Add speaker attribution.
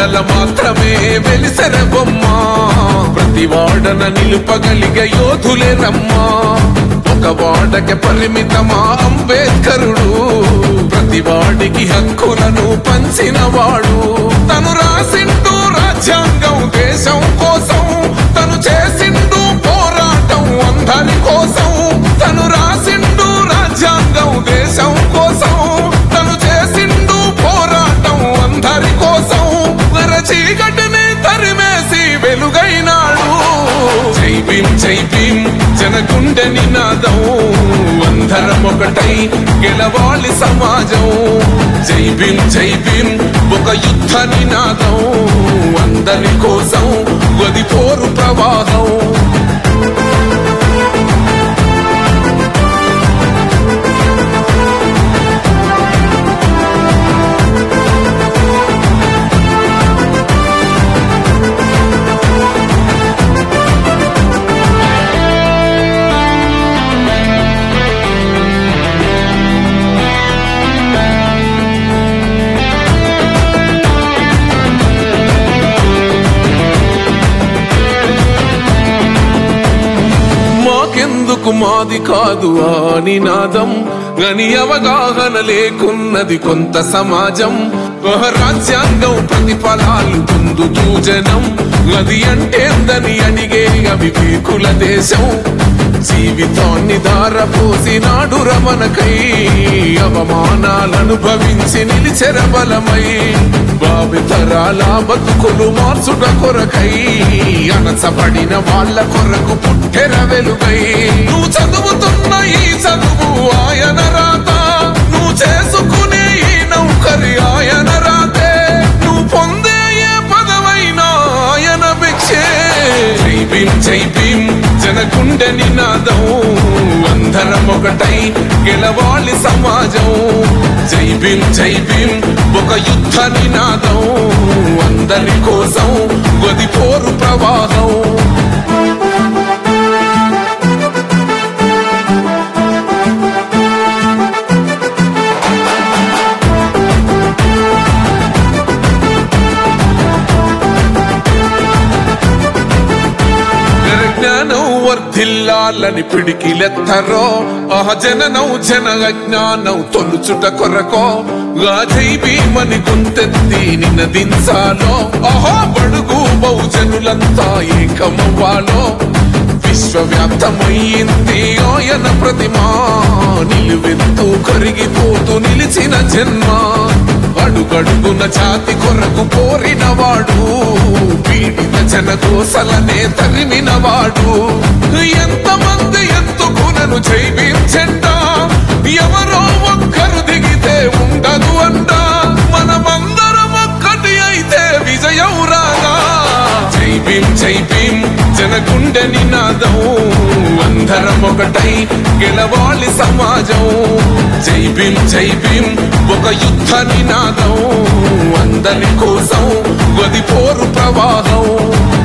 Speaker 1: వాడల మాత్రమే వెలిసెర బొమ్మ ప్రతి వాడన నిలుపగలిగే యోధులే రమ్మా ఒక వాడకి పరిమితమా అంబేద్కరుడు ప్రతి వాడికి హక్కులను పంచిన వాడు తను రాసిండు రాజ్యాంగం దేశం కోసం తను చేసిండు పోరాటం అందరి కోసం తను రాసిండు రాజ్యాంగం దేశం కోసం తను చేసిండు పోరాటం అందరి కోసం వర చీకటిని తరిమేసి వెలుగైనాడు జై భీం జై భీం జనగుండె నినాదం అందరం ఒకటై గెలవాలి సమాజం జై భీం జై భీం ఒక యుద్ధ నినాదం అందరి కోసం గది పోరు ప్రవాహం మాకెందుకు మాది కాదు ఆ నినాదం గని అవగాహన లేకున్నది కొంత సమాజం ఒక రాజ్యాంగం ప్రతిఫలాలు పొందుతూ జనం అది అంటేందని అడిగే అవివేకుల దేశం జీవితాన్ని దారపోసినాడు రమణకై అవమానాలనుభవించి నిలిచెర బలమై భావితరాల బతుకులు మార్చుట కొరకై అనసపడిన వాళ్ళ కొరకు పుట్టెర వెలుగై నువ్వు చదువుతున్న ఈ చదువు ఆయన రాత నువ్వు చేసుకునే ఈ నౌకరి ఆయన రాతే నువ్వు పొందే ఏ పదవైనా ఆయన భిక్షే జై భీం జై భీం జనగుండె నినాదం అందరం ఒకటై గెలవాలి సమాజం జై భీం జై భీం ఒక యుద్ధ నినాదం అందరి కోసం గది పోరు ప్రవాహం జ్ఞానం వర్ధిల్లాలని పిడికిలెత్తరో ఆ జననం జన అజ్ఞానం తొలుచుట కొరకో గాజై భీమని గుంతెత్తి నినదించాలో అహో బడుగు బహుజనులంతా ఏకమవ్వాలో విశ్వవ్యాప్తమయ్యింది ఆయన ప్రతిమ నిలువెత్తు కరిగిపోతూ నిలిచిన జన్మ అడుగడుగున జాతి కొరకు కోరిన వాడు పీడిత జన కోసలనే తరిమిన వాడు ఎంతమంది ఎత్తుకునను జైవించండా ఎవరో ఒక్కరు దిగితే ఉండదు అంట మనమందరం ఒక్కటి అయితే విజయం రాగా జై భీం జై భీం జనగుండె నినాదం అందరం ఒకటై గెలవాలి సమాజం జై భీం జై భీం ఒక యుద్ధ నినాదం అందరి కోసం గది పోరు ప్రవాహం